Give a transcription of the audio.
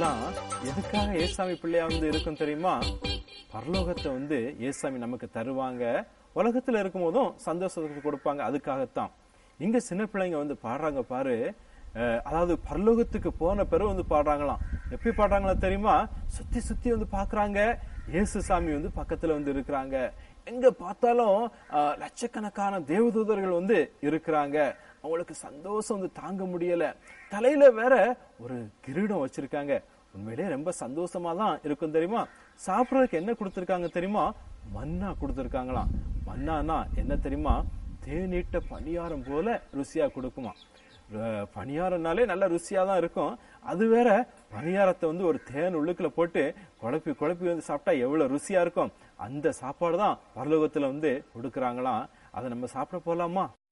இதெல்லாம் எதுக்காக ஏசாமி பிள்ளையா வந்து இருக்கும் தெரியுமா பரலோகத்தை வந்து ஏசாமி நமக்கு தருவாங்க உலகத்துல இருக்கும் போதும் சந்தோஷத்துக்கு கொடுப்பாங்க அதுக்காகத்தான் இங்க சின்ன பிள்ளைங்க வந்து பாடுறாங்க பாரு அஹ், அதாவது பரலோகத்துக்கு போன பிறகு வந்து பாடுறாங்களாம் எப்படி பாடுறாங்களா தெரியுமா சுத்தி சுத்தி வந்து பாக்குறாங்க இயேசு சாமி வந்து பக்கத்துல வந்து இருக்கிறாங்க எங்க பார்த்தாலும் அஹ், லட்சக்கணக்கான தேவதூதர்கள் வந்து இருக்கிறாங்க அவங்களுக்கு சந்தோஷம் வந்து தாங்க முடியல தலையில வேற ஒரு கிரீடம் வச்சிருக்காங்க உண்மையிலேயே ரொம்ப சந்தோஷமா தான் இருக்கும் தெரியுமா சாப்பிடறதுக்கு என்ன கொடுத்திருக்காங்க தெரியுமா மன்னா கொடுத்திருக்காங்களாம் மன்னானா என்ன தெரியுமா தேநீட்ட பணியாரம் போல ருசியா கொடுக்குமா அஹ் பணியாரம்னாலே நல்ல ருசியா தான் இருக்கும் அது வேற பணியாரத்தை வந்து ஒரு தேன் உள்ளுக்குள்ள போட்டு குழப்பி குழப்பி வந்து சாப்பிட்டா எவ்வளவு ருசியா இருக்கும் அந்த சாப்பாடு தான் பரலோகத்துல வந்து கொடுக்கறாங்களாம் அதை நம்ம சாப்பிட போலாமா